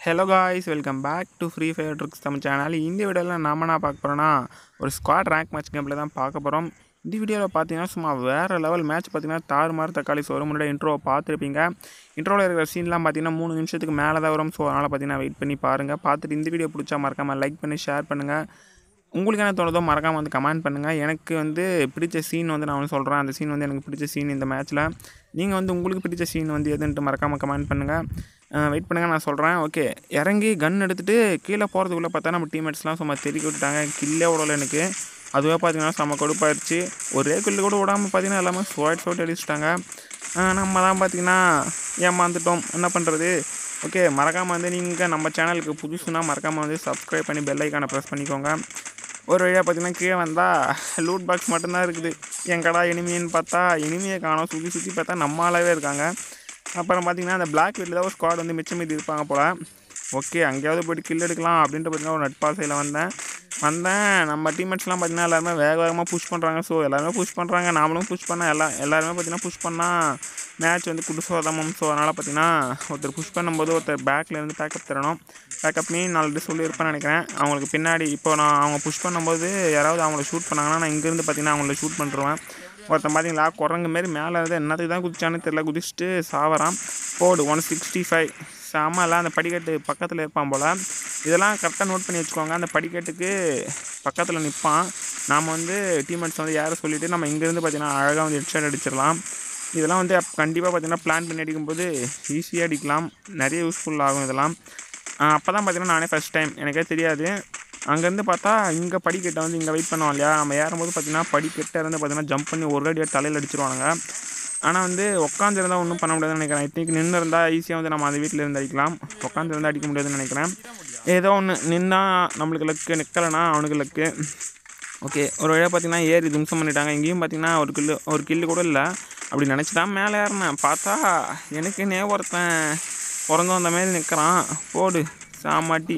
Hello guys welcome back to Free Fire tricks Tamil channel இந்த வீடியோவில் நாம என்ன பார்க்க போகிறோன்னா ஒரு ஸ்குவாட் ரேங்க் மேட்ச் கேமில் தான் பார்க்க போகிறோம் இந்த வீடியோவில் பார்த்தீங்கன்னா சும்மா வேறு லெவல் மேட்ச் பார்த்தீங்கன்னா தாறுமாறு தக்காளி சோறு முன்னாடி இன்ட்ரோவை பார்த்துருப்பீங்க இன்ட்ரோவில் இருக்கிற சீன்லாம் பார்த்தீங்கன்னா மூணு நிமிஷத்துக்கு மேலே தான் வரும் ஸோ அதனால் பார்த்தீங்கன்னா வெயிட் பண்ணி பாருங்கள் பார்த்துட்டு இந்த வீடியோ பிடிச்சா மறக்காமல் லைக் பண்ணி ஷேர் பண்ணுங்கள் உங்களுக்கு என்ன தோணுதோ மறக்காமல் வந்து கமெண்ட் பண்ணுங்கள் எனக்கு வந்து பிடிச்ச சீன் வந்து நான் வந்து சொல்கிறேன் அந்த சீன் வந்து எனக்கு பிடிச்ச சீன் இந்த மேட்ச்சில் நீங்கள் வந்து உங்களுக்கு பிடிச்ச சீன் வந்து எதுன்ட்டு மறக்காமல் கமெண்ட் பண்ணுங்கள் வெயிட் பண்ணுங்கள் நான் சொல்கிறேன் ஓகே இறங்கி கன் எடுத்துகிட்டு கீழே போகிறதுக்குள்ளே பார்த்தா நம்ம டீம்மேட்ஸ்லாம் சும்மா தெருக்கி விட்டுட்டாங்க கில்லே விடல எனக்கு அதுவே பார்த்தீங்கன்னா செம்ம கடுப்பாயிருச்சு ஒரே கில்லு கூட விடாமல் பார்த்தீங்கன்னா எல்லாமே ஸ்வாட் ஸ்வாட் அடிச்சிட்டாங்க ஆஹ் நம்ம தான் பார்த்தீங்கன்னா ஏமாந்துட்டோம் என்ன பண்ணுறது ஓகே மறக்காமல் வந்து நீங்கள் நம்ம சேனலுக்கு புதுசுனா மறக்காமல் வந்து சப்ஸ்கிரைப் பண்ணி பெல் ஐக்கானை ப்ரெஸ் பண்ணிக்கோங்க ஒரு வழியாக பார்த்தீங்கன்னா கீழே வந்தால் லூட் பாக்ஸ் மட்டும்தான் இருக்குது எங்கடா இனிமின்னு பார்த்தா இனிமையை காணோம் சுற்றி சுற்றி பார்த்தா நம்ம ஆளாவே இருக்காங்க அப்புறம் பார்த்தீங்கன்னா அந்த பிளாக் வீட்டில் தான் ஒரு ஸ்குவாட் வந்து மிச்சம் மீதி இருப்பாங்க போல் ஓகே அங்கேயாவது போய்ட்டு கில் எடுக்கலாம் அப்படின்ட்டு பார்த்தீங்கன்னா ஒரு நட்பாசையில் வந்தேன் வந்தேன் நம்ம டீம்மேட்ஸ்லாம் பார்த்தீங்கன்னா எல்லாருமே வேக வேகமாக புஷ் பண்ணுறாங்க ஸோ எல்லாருமே புஷ் பண்ணுறாங்க நாமளும் புஷ் பண்ண எல்லா எல்லாருமே பார்த்தீங்கன்னா புஷ் பண்ணால் மேட்ச் வந்து குடு சோதமம் ஸோ அதனால் பார்த்தீங்கன்னா ஒருத்தர் புஷ் பண்ணும்போது ஒருத்தர் பேக்கில் இருந்து பேக்கப் தரணும் பேக்கப் மீன் நாலு சொல்லியிருப்பேன்னு நினைக்கிறேன் அவங்களுக்கு பின்னாடி இப்போ நான் அவங்க புஷ் பண்ணும்போது யாராவது அவங்கள ஷூட் பண்ணாங்கன்னா நான் இங்கேருந்து பார்த்தீங்கன்னா அவங்கள ஷூட் பண்ணுறேன் ஒருத்தன் பார்த்தீங்களா குரங்கு மாரி மேலே இருந்து என்னத்துக்கு தான் குதிச்சான்னு தெரில குதிச்சுட்டு சாவறான் போடு ஒன் சிக்ஸ்டி ஃபைவ் செம்மலாம் அந்த படிக்கட்டு பக்கத்தில் இருப்பான் போல் இதெல்லாம் கரெக்டாக நோட் பண்ணி வச்சுக்கோங்க அந்த படிக்கட்டுக்கு பக்கத்தில் நிற்பான் நாம் வந்து டீம்மேட்ஸ் வந்து யாரை சொல்லிவிட்டு நம்ம இங்கேருந்து பார்த்தீங்கன்னா அழகாக வந்து ஹெட்ஷாட் அடிச்சிடலாம் இதெல்லாம் வந்து கண்டிப்பாக பார்த்தீங்கன்னா பிளான் பண்ணி அடிக்கும்போது ஈஸியாக அடிக்கலாம் நிறைய யூஸ்ஃபுல் ஆகும் இதெல்லாம் அப்போ தான் பார்த்தீங்கன்னா நானே ஃபஸ்ட் டைம் எனக்கே தெரியாது அங்கேருந்து பார்த்தா இங்கே படிக்கட்டை வந்து இங்கே வெயிட் பண்ணுவோம் இல்லையா நம்ம ஏறும்போது பார்த்தீங்கன்னா படிக்கட்டை இருந்து பார்த்தீங்கன்னா ஜம்ப் பண்ணி ஒரு அடியாக தலையில் அடிச்சிருவானுங்க ஆனால் வந்து உட்காந்துருந்தா ஒன்றும் பண்ண முடியாதுன்னு நினைக்கிறேன் இன்றைக்கி நின்று இருந்தால் ஈஸியாக வந்து நம்ம அந்த வீட்டில் இருந்து அடிக்கலாம் உட்காந்துருந்தா அடிக்க முடியாதுன்னு நினைக்கிறேன் ஏதோ ஒன்று நின்னா நம்மளுக்கு லக்கு நிற்கலைன்னா அவனுக்கு லக்கு ஓகே ஒரு வழியாக பார்த்தீங்கன்னா ஏறி தும்சம் பண்ணிட்டாங்க இங்கேயும் பார்த்தீங்கன்னா ஒரு கில்லு ஒரு கில்லு கூட இல்லை அப்படி நினச்சி தான் மேலே ஏறினேன் பார்த்தா எனக்குன்னே ஒருத்தன் பிறந்து வந்த மாதிரி நிற்கிறான் போடு சாமாட்டி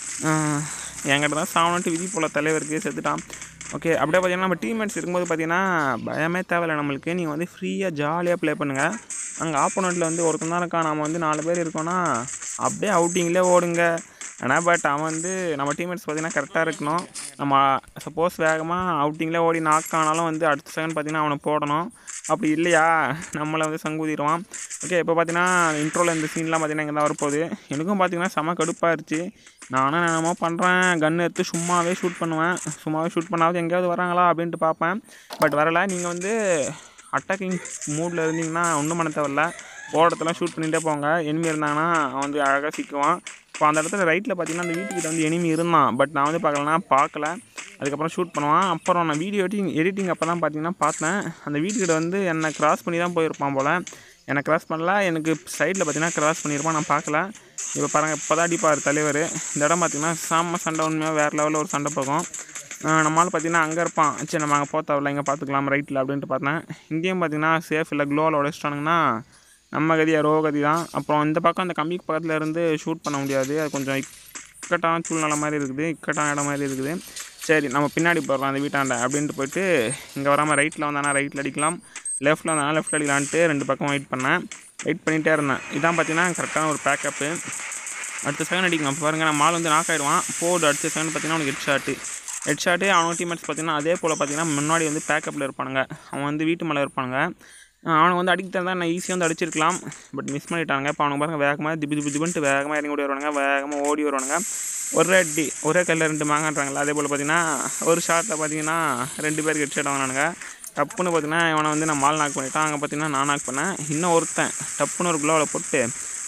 என்கிட்ட தான் சாவனட்டு விதி போல தலைவருக்கு செத்துட்டான் ஓகே அப்படியே பார்த்தீங்கன்னா நம்ம டீம்மேட்ஸ் இருக்கும்போது பார்த்தீங்கன்னா பயமே தேவையில்லை நம்மளுக்கு நீங்கள் வந்து ஃப்ரீயாக ஜாலியாக ப்ளே பண்ணுங்கள் அங்கே ஆப்போனண்ட்டில் வந்து ஒருத்தன் தான் இருக்கான் நம்ம வந்து நாலு பேர் இருக்கோன்னா அப்படியே அவுட்டிங்லேயே ஓடுங்க ஆனால் பட் அவன் வந்து நம்ம டீம்மேட்ஸ் பார்த்தீங்கன்னா கரெக்டாக இருக்கணும் நம்ம சப்போஸ் வேகமாக அவுட்டிங்கில் ஓடி நாக் ஆனாலும் வந்து அடுத்த செகண்ட் பார்த்தீங்கன்னா அவனை போடணும் அப்படி இல்லையா நம்மளை வந்து சங்குதிடுவான் ஓகே இப்போ பார்த்தீங்கன்னா இன்ட்ரோவில் இந்த சீன்லாம் பார்த்தீங்கன்னா இங்கே தான் வரப்போகுது எனக்கும் பார்த்தீங்கன்னா செம கடுப்பாயிருச்சு நானும் என்னமோ பண்ணுறேன் கன் எடுத்து சும்மாவே ஷூட் பண்ணுவேன் சும்மாவே ஷூட் பண்ணாவது எங்கேயாவது வராங்களா அப்படின்ட்டு பார்ப்பேன் பட் வரலை நீங்கள் வந்து அட்டாக்கிங் மூடில் இருந்தீங்கன்னா ஒன்றும் பண்ண தேவையில்ல ஓடத்தெல்லாம் ஷூட் பண்ணிகிட்டே போங்க எனிமி இருந்தாங்கன்னா அவன் வந்து அழகாக சிக்குவான் இப்போ அந்த இடத்துல ரைட்டில் பார்த்தீங்கன்னா அந்த வீட்டுக்கிட்ட வந்து எனிமி இருந்தான் பட் நான் வந்து பார்க்கலனா பார்க்கல அதுக்கப்புறம் ஷூட் பண்ணுவான் அப்புறம் நான் வீடியோ எடிட்டிங் எடிட்டிங் அப்போ தான் பார்த்தீங்கன்னா பார்த்தேன் அந்த வீட்டுக்கிட்ட வந்து என்னை கிராஸ் பண்ணி தான் போயிருப்பான் போல் என்னை கிராஸ் பண்ணல எனக்கு சைடில் பார்த்தீங்கன்னா கிராஸ் பண்ணியிருப்பான் நான் பார்க்கல இப்போ பாருங்கள் இப்போ தான் அடிப்பார் தலைவர் இந்த இடம் பார்த்தீங்கன்னா செம்ம சண்டை உண்மையாக வேறு லெவலில் ஒரு சண்டை போகும் நம்மளால் பார்த்தீங்கன்னா அங்கே இருப்பான் சரி நம்ம அங்கே போத்தவில்ல இங்கே பார்த்துக்கலாம் ரைட்டில் அப்படின்ட்டு பார்த்தேன் இங்கேயும் பார்த்தீங்கன்னா சேஃப் இல்லை க்ளோவில் உடைச்சிட்டானுங்கன்னா நம்ம கதி ரோ கதி தான் அப்புறம் இந்த பக்கம் அந்த கம்பிக்கு பக்கத்தில் இருந்து ஷூட் பண்ண முடியாது அது கொஞ்சம் இக்கட்டான சூழ்நிலை மாதிரி இருக்குது இக்கட்டான இடம் மாதிரி இருக்குது சரி நம்ம பின்னாடி போயிடலாம் அந்த வீட்டாண்ட அப்படின்ட்டு போயிட்டு இங்கே வராமல் ரைட்டில் வந்தானா ரைட்டில் அடிக்கலாம் லெஃப்ட்டில் வந்தானா லெஃப்ட்டில் அடிக்கலான்ட்டு ரெண்டு பக்கம் வெயிட் பண்ணேன் வெயிட் பண்ணிகிட்டே இருந்தேன் இதான் பார்த்தீங்கன்னா கரெக்டான ஒரு பேக்கப்பு அடுத்த செகண்ட் அடிக்கலாம் பாருங்கள் நம்ம மால் வந்து நாக் ஆகிடுவான் போடு அடுத்த செகண்ட் பார்த்தீங்கன்னா அவனுக்கு ஹெட் ஷாட்டு ஹெட் ஷாட்டு அவனுக்கு டீம்மேட்ஸ் பார்த்தீங்கன்னா அதே போல் பார்த்தீங்கன்னா முன்னாடி வந்து பேக்கப்பில் இருப்பானுங்க அவன் வந்து வீட்டு மேலே இருப்பானுங்க அவனுக்கு வந்து அடிக்க தான் நான் ஈஸியாக வந்து அடிச்சிருக்கலாம் பட் மிஸ் பண்ணிட்டாங்க இப்போ அவனுக்கு பாருங்க வேகமாக திபி திபி திபின்ட்டு வேகமாக இறங்கி ஓடி வருவானுங்க வேகமாக ஓடி வருவானுங்க ஒரே அடி ஒரே கல்லில் ரெண்டு மாங்கன்றாங்களா அதே போல் பார்த்தீங்கன்னா ஒரு ஷாட்டில் பார்த்தீங்கன்னா ரெண்டு பேருக்கு ஹெட் ஷாட் வாங்கினானுங்க டப்புன்னு பார்த்தீங்கன்னா இவனை வந்து நான் மால் நாக் பண்ணிட்டான் அங்கே பார்த்தீங்கன்னா நான் நாக் பண்ணேன் இன்னும் ஒருத்தன் டப்புன்னு ஒரு க்ளோவில் போட்டு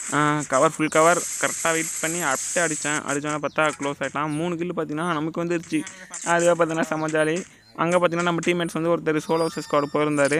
கவர் ஃபுல் கவர் கரெக்டாக வெயிட் பண்ணி அப்படியே அடித்தேன் அடித்தோன்னே பார்த்தா க்ளோஸ் ஆகிட்டான் மூணு கில்லு பார்த்தீங்கன்னா நமக்கு வந்துருச்சு அதுவே பார்த்தீங்கன்னா செம்ம ஜாலி அங்கே பார்த்தீங்கன்னா நம்ம டீம்மேட்ஸ் வந்து ஒருத்தர் சோலோ ஸ்குவாடு போயிருந்தார்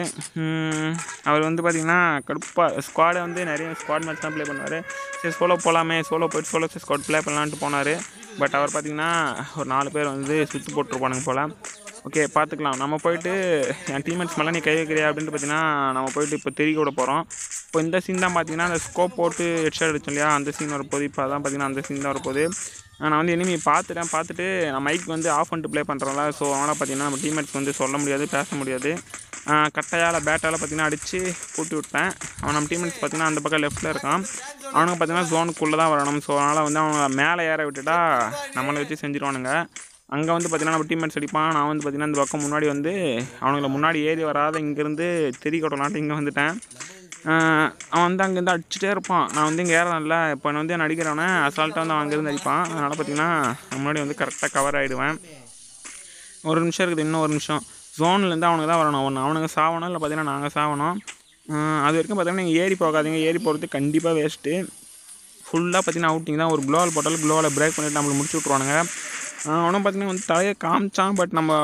அவர் வந்து பார்த்திங்கன்னா கடுப்பாக ஸ்குவாடை வந்து நிறைய ஸ்குவாட் மேட்ச் தான் ப்ளே பண்ணுவார் சரி சோலோ போகலாமே சோலோ போய்ட்டு சோலோ ஸ்குவாட் ப்ளே பண்ணலான்ட்டு போனார் பட் அவர் பார்த்திங்கன்னா ஒரு நாலு பேர் வந்து சுற்றி போட்டுருப்பானுங்க போல் ஓகே பார்த்துக்கலாம் நம்ம போயிட்டு என் டீம்மேட்ஸ் மேலே நீ கை வைக்கிறியா அப்படின்ட்டு பார்த்தீங்கன்னா நம்ம போயிட்டு இப்போ தெரிய விட போகிறோம் இப்போ இந்த சீன் தான் பார்த்தீங்கன்னா அந்த ஸ்கோப் போட்டு ஹெட்ஷாட் அடிச்சோம் இல்லையா அந்த சீன் வரப்போகுது இப்போ அதான் பார்த்தீங்கன்னா அந்த சீன் தான் வரப்போகுது நான் வந்து எனிமி பார்த்துட்டேன் பார்த்துட்டு நான் மைக் வந்து ஆஃப் பண்ணிட்டு ப்ளே பண்ணுறோம்ல ஸோ அதனால் பார்த்தீங்கன்னா நம்ம டீம்மேட்ஸ் வந்து சொல்ல முடியாது பேச முடியாது ஆஹ் கட்டையால் பேட்டால் பார்த்தீங்கன்னா அடித்து கூட்டி விட்டேன் அவன் நம்ம டீம்மேட்ஸ் பார்த்தீங்கன்னா அந்த பக்கம் லெஃப்ட்டில் இருக்கான் அவனுக்கு பார்த்தீங்கன்னா ஜோனுக்குள்ளே தான் வரணும் ஸோ அதனால் வந்து அவனை மேலே ஏற விட்டுட்டா நம்மளை வச்சு செஞ்சிருவானுங்க அங்கே வந்து பார்த்தீங்கன்னா நம்ம டீம்மேட்ஸ் அடிப்பான் நான் வந்து பார்த்தீங்கன்னா இந்த பக்கம் முன்னாடி வந்து அவனுங்களை முன்னாடி ஏறி வராத இங்கேருந்து தெரி கொட்டலான்ட்டு இங்கே வந்துட்டேன் ஆஹ் அவன் வந்து அங்கேருந்து அடிச்சுட்டே இருப்பான் நான் வந்து இங்கே ஏறல இப்போ நான் வந்து என்ன அடிக்கிறவனே அசால்ட்டாக வந்து அவன் அங்கேருந்து அடிப்பான் அதனால் பார்த்தீங்கன்னா நான் முன்னாடி வந்து கரெக்டாக கவர் ஆகிடுவேன் ஒரு நிமிஷம் இருக்குது இன்னும் ஒரு நிமிஷம் ஜோன்லேருந்து அவனுக்கு தான் வரணும் ஒன்று அவனுங்க சாவணும் இல்லை பார்த்தீங்கன்னா நாங்கள் சாவணும் ஆஹ் அது வரைக்கும் பார்த்தீங்கன்னா நீங்கள் ஏறி போகாதீங்க ஏறி போகிறது கண்டிப்பாக வேஸ்ட்டு ஃபுல்லாக பார்த்தீங்கன்னா அவுட்டிங் தான் ஒரு க்ளோவல் போட்டாலும் க்ளோவில் பிரேக் பண்ணிட்டு நம்மளை முடிச்சு விட்ருவானுங்க ஆஹ் அவனும் பார்த்தீங்கன்னா வந்து தலையை காமிச்சான் பட் நம்ம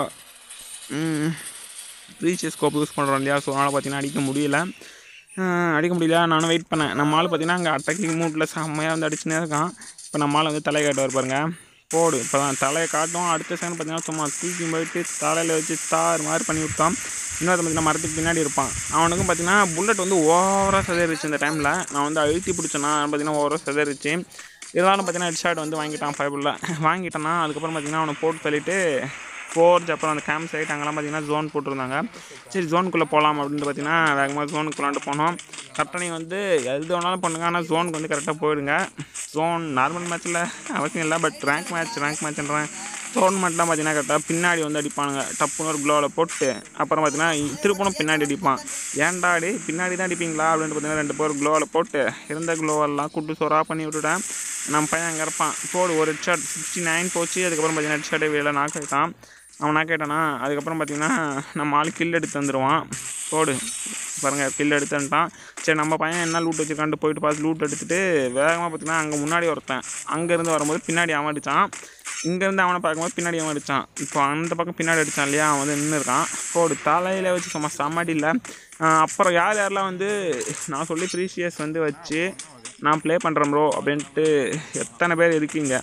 ப்ரீசியஸ் ஸ்கோப் யூஸ் பண்ணுறோம் இல்லையா ஸோ அதனால் பார்த்தீங்கன்னா அடிக்க முடியல ஆஹ் அடிக்க முடியல நானும் வெயிட் பண்ணேன் நம்ம ஆள் பார்த்தீங்கன்னா அங்கே அட்டாக்கிங் மூட்டில் செம்மையாக வந்து அடிச்சுனே இருக்கான் இப்போ நம்ம ஆள் வந்து தலையை காட்டுவார் பாருங்க போடு இப்போ தான் தலையை காட்டும் அடுத்த செகண்ட் பார்த்தீங்கன்னா சும்மா தூக்கி போயிட்டு தலையில் வச்சு தார் மாதிரி பண்ணி விட்டான் இன்னொரு பார்த்தீங்கன்னா மரத்துக்கு பின்னாடி இருப்பான் அவனுக்கும் பார்த்தீங்கன்னா புல்லட் வந்து ஓவராக செதறிச்சு இந்த டைமில் நான் வந்து அழுத்தி பிடிச்சேன்னா பார்த்தீங்கன்னா ஓவராக செதறிச்சு இருந்தாலும் பார்த்தீங்கன்னா ஹெட் ஷாட் வந்து வாங்கிட்டான் ஃபைபிளில் வாங்கிட்டான்னா அதுக்கப்புறம் பார்த்தீங்கன்னா அவனை போட்டு தள்ளிட்டு ஃபோர்ஜ் அப்புறம் அந்த கேம்ப் சைட் அங்கெல்லாம் பார்த்தீங்கன்னா ஜோன் போட்டிருந்தாங்க சரி ஜோனுக்குள்ளே போகலாம் அப்படின்ட்டு பார்த்தீங்கன்னா வேகமாக ஜோனுக்குள்ளாண்டு போனோம் கரெக்டாக நீங்கள் வந்து எது வேணாலும் பண்ணுங்க ஆனால் ஜோனுக்கு வந்து கரெக்டாக போயிடுங்க ஜோன் நார்மல் மேட்ச்சில் அவசியம் இல்லை பட் ரேங்க் மேட்ச் ரேங்க் மேட்ச்ன்றேன் டோர்னமெண்ட்லாம் பார்த்தீங்கன்னா கரெக்டாக பின்னாடி வந்து அடிப்பானுங்க டப்புன்னு ஒரு க்ளோவில் போட்டு அப்புறம் பார்த்தீங்கன்னா திருப்பணும் பின்னாடி அடிப்பான் ஏன்டா அடி பின்னாடி தான் அடிப்பீங்களா அப்படின்ட்டு பார்த்தீங்கன்னா ரெண்டு பேர் க்ளோவில் போட்டு இருந்த க்ளோவெல்லாம் குட்டு சோறாக பண்ணி விட்டுட்டேன் நம்ம பையன் அங்கே இருப்பான் போடு ஒரு ஹெட் ஷாட் சிக்ஸ்டி நைன் போச்சு அதுக்கப்புறம் பார்த்தீங்கன்னா ஹெட் ஷாட்டே வேலை நாக் ஆகிட்டான் அவன் நாக் ஆகிட்டானா அதுக்கப்புறம் பார்த்தீங்கன்னா நம்ம ஆள் கில் எடுத்து வந்துடுவான் போடு பாருங்கள் கில் எடுத்துட்டான் சரி நம்ம பையன் என்ன லூட் வச்சுக்கான்ட்டு போயிட்டு பார்த்து லூட் எடுத்துட்டு வேகமாக பார்த்தீங்கன்னா அங்கே முன்னாடி ஒருத்தன் அங்கேருந்து வரும்போது பின்னாடி அவன் அடித்தான் இங்கேருந்து அவனை பார்க்கும்போது பின்னாடி அவன் அடித்தான் இப்போ அந்த பக்கம் பின்னாடி அடித்தான் இல்லையா அவன் வந்து நின்று இருக்கான் போடு தலையில் வச்சு சும்மா சமாட்டியில் அப்புறம் யார் யாரெல்லாம் வந்து நான் சொல்லி ப்ரீசியஸ் வந்து வச்சு நான் ப்ளே பண்ணுறேன் ப்ரோ அப்படின்ட்டு எத்தனை பேர் இருக்கீங்க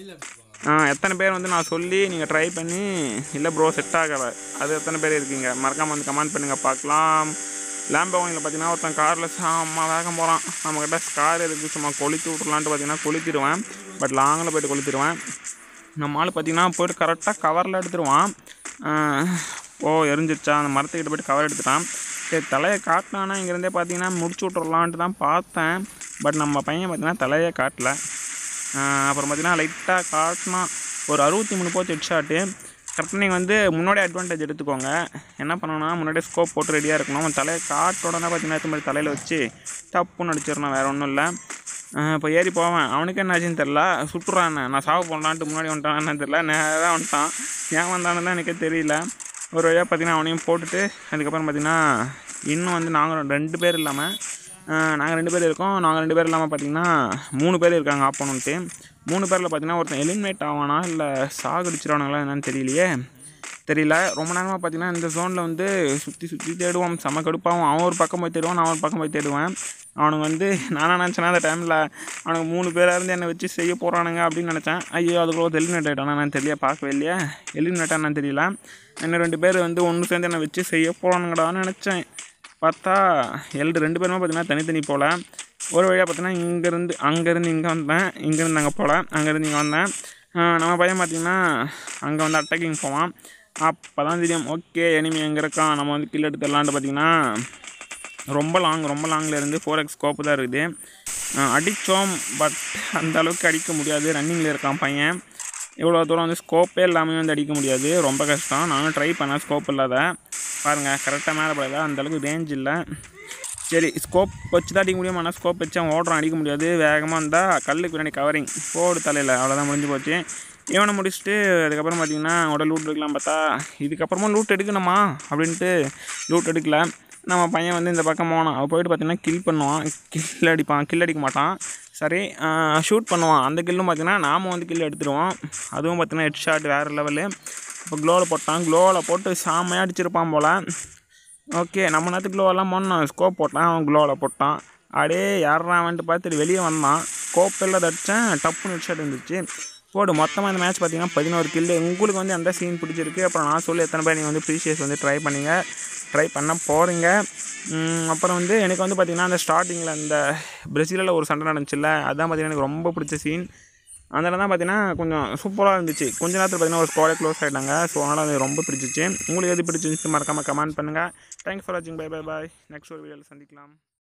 ஆ, எத்தனை பேர் வந்து நான் சொல்லி நீங்கள் ட்ரை பண்ணி இல்லை ப்ரோ செட் ஆகலை அது எத்தனை பேர் இருக்கீங்க மறக்காமல் வந்து கமெண்ட் பண்ணுங்கள் பார்க்கலாம் லேம்பகோனில் பார்த்தீங்கன்னா ஒருத்தன் காரில் செம்ம வேகம் போகிறான் நம்மக்கிட்ட கார் இருக்குது சும்மா கொளுத்தி விட்றலான்ட்டு பார்த்தீங்கன்னா கொளுத்திடுவேன் பட் லாங்கில் போயிட்டு கொளுத்திடுவேன் நம்ம ஆள் பார்த்தீங்கன்னா போயிட்டு கரெக்டாக கவரில் எடுத்துருவான் ஆ, ஓ எரிஞ்சிருச்சா அந்த மரத்துக்கிட்ட போயிட்டு கவர் எடுத்துட்டான் சரி தலையை காட்டினானா இங்கேருந்தே பார்த்தீங்கன்னா முடிச்சு விட்றலான்ட்டு தான் பார்த்தேன் பட் நம்ம பையன் பார்த்தீங்கன்னா தலையே காட்டல ஆஹ் அப்புறம் பார்த்தீங்கன்னா லைட்டாக காட்டினா ஒரு அறுபத்தி மூணு போச்சு ஹெட் ஷாட்டு கரெக்டாக நீங்கள் வந்து முன்னாடி அட்வான்டேஜ் எடுத்துக்கோங்க என்ன பண்ணணும்னா முன்னாடியே ஸ்கோப் போட்டு ரெடியாக இருக்கணும் அவன் தலையை காட்ட உடனே பார்த்தீங்கன்னா இந்த மாதிரி தலையில் வச்சு டப்புன்னு அடிச்சிடணும் வேறு ஒன்றும் இல்லை இப்போ ஏறி போவேன் அவனுக்கு என்ன ஆச்சுன்னு தெரில சுட்டுறான் என்ன. நான் சாவு போடலான்ட்டு முன்னாடி வந்துட்டான் என்னன்னு தெரில நேராக வந்துட்டான் ஏன் வந்தான்னு எனக்கே தெரியல ஒரு வழியாக பார்த்தீங்கன்னா அவனையும் போட்டுட்டு அதுக்கப்புறம் பார்த்தீங்கன்னா இன்னும் வந்து நாங்கள் ரெண்டு பேர் இல்லாமல் நாங்கள் ரெண்டு பேர் இருக்கோம் நாங்கள் ரெண்டு பேர் இல்லாமல் பார்த்தீங்கன்னா மூணு பேர் இருக்காங்க ஆப்போனன்ட்டு மூணு பேரில் பார்த்தீங்கன்னா ஒருத்தன் எலிமினேட் ஆவானா இல்லை சாகடிச்சிருவானுங்களா என்னன்னு தெரியலையே தெரியல ரொம்ப நேரமாக பார்த்தீங்கன்னா இந்த ஜோனில் வந்து சுற்றி சுற்றி தேடுவான் செம கடுப்பாகும் அவன் ஒரு பக்கம் போய் தேடுவான் நான் ஒரு பக்கம் போய் தேடுவேன் அவனுக்கு வந்து நானா நினச்சேன்னா அந்த டைமில் அவனுக்கு மூணு பேராக இருந்து என்னை வச்சு செய்ய போகிறானுங்க அப்படின்னு நினச்சேன் ஐயோ அதுக்குள்ள எலிமினேட் ஆகிட்டானா நான் தெரியல பார்க்கவே இல்லையா எலிமினேட் ஆனான்னு தெரியல இன்னும் ரெண்டு பேர் வந்து ஒன்று சேர்ந்து என்னை வச்சு செய்ய போகிறானுங்கடான்னு நினச்சேன் பார்த்தா எல்டு ரெண்டு பேருமே பார்த்தீங்கன்னா தனித்தனி போகல ஒரு வழியாக பார்த்தீங்கன்னா இங்கேருந்து அங்கேருந்து இங்கே வந்தேன் இங்கேருந்து அங்கே போகல அங்கேருந்து இங்கே வந்தேன் ஆஹ் நம்ம பையன் பார்த்தீங்கன்னா அங்கே வந்து அட்டாக்கிங் போவான் அப்போ தான் தெரியும் ஓகே எனிமி எங்கே இருக்கான் நம்ம வந்து கில் எடுத்துடலான்ட்டு பார்த்தீங்கன்னா ரொம்ப லாங் ரொம்ப லாங்கில் இருந்து ஃபோர் எக்ஸ் ஸ்கோப்பு தான் இருக்குது ஆஹ் அடித்தோம் பட் அந்த அளவுக்கு அடிக்க முடியாது ரன்னிங்கில் இருக்கான் பையன் இவ்வளோ தூரம் வந்து ஸ்கோப்பே இல்லாமல் வந்து அடிக்க முடியாது ரொம்ப கஷ்டம் நானும் ட்ரை பண்ணேன் ஸ்கோப் இல்லாத பாருங்கள் கரெக்டாக மேலே படல அந்த அளவுக்கு ரேஞ்ச் இல்லை சரி ஸ்கோப் வச்சு தான் அடிக்க முடியும் ஆனால் ஸ்கோப் வச்சு அவன் ஓடுறான் அடிக்க முடியாது வேகமாக இருந்தால் கல்லுக்கு பின்னாடி கவரிங் போடு தலையில் அவ்வளோதான் முடிஞ்சு போச்சு இவனை முடிச்சுட்டு அதுக்கப்புறம் பார்த்தீங்கன்னா அவனோட லூட் எடுக்கலாம் பார்த்தா இதுக்கப்புறமா லூட் எடுக்கணுமா அப்படின்ட்டு லூட் எடுக்கல நம்ம பையன் வந்து இந்த பக்கம் போனான் அவன் போயிட்டு பார்த்தீங்கன்னா கில் பண்ணுவான் கில் அடிப்பான் கில் அடிக்க மாட்டான் சரி ஷூட் பண்ணுவான் அந்த கில்லும் பார்த்தீங்கன்னா நாம வந்து கில் எடுத்துருவோம் அதுவும் பார்த்தீங்கன்னா ஹெட் ஷாட் வேறு லெவலு இப்போ க்ளோவில் போட்டான் க்ளோவில் போட்டு சாமையாக அடிச்சிருப்பான் போல் ஓகே நம்ம நேரத்துக்கு க்ளோவெல்லாம் போனோம் ஸ்கோப் போட்டான் அவன் க்ளோவில் போட்டான் அடே யாரா வந்துட்டு பார்த்துட்டு வெளியே வந்தான் ஸ்கோப் எல்லாம் தடிச்சேன் டப்புன்னு ஹெட் ஷாட் இருந்துச்சு போடு மொத்தமாக இந்த மேட்ச் பார்த்தீங்கன்னா பதினோரு கில்லு உங்களுக்கு வந்து எந்த சீன் பிடிச்சிருக்கு அப்புறம் நான் சொல்லி எத்தனை பேர் நீங்கள் வந்து ப்ரீஷியஸ் வந்து ட்ரை பண்ணீங்க ட்ரை பண்ண போகிறீங்க அப்புறம் வந்து எனக்கு வந்து பார்த்திங்கன்னா அந்த ஸ்டார்டிங்கில் அந்த பிரேசிலில் ஒரு சண்டை நடந்துச்சுல்ல அதான் பார்த்தீங்கன்னா எனக்கு ரொம்ப பிடிச்ச சீன் அதனால தான் பார்த்தீங்கன்னா கொஞ்சம் சூப்பராக இருந்துச்சு கொஞ்ச நேரத்தில் பார்த்தீங்கன்னா ஒரு ஸ்குவாடே க்ளோஸ் ஆகிட்டாங்க ஸோ அதனால் அது ரொம்ப பிடிச்சிச்சு உங்களுக்கு எது பிடிச்சிருந்துச்சு மறக்காமல் கமெண்ட் பண்ணுங்கள் தேங்க்ஸ் ஃபார் வாட்சிங் பை பை பாய் நெக்ஸ்ட் ஒரு வீடியோவில் சந்திக்கலாம்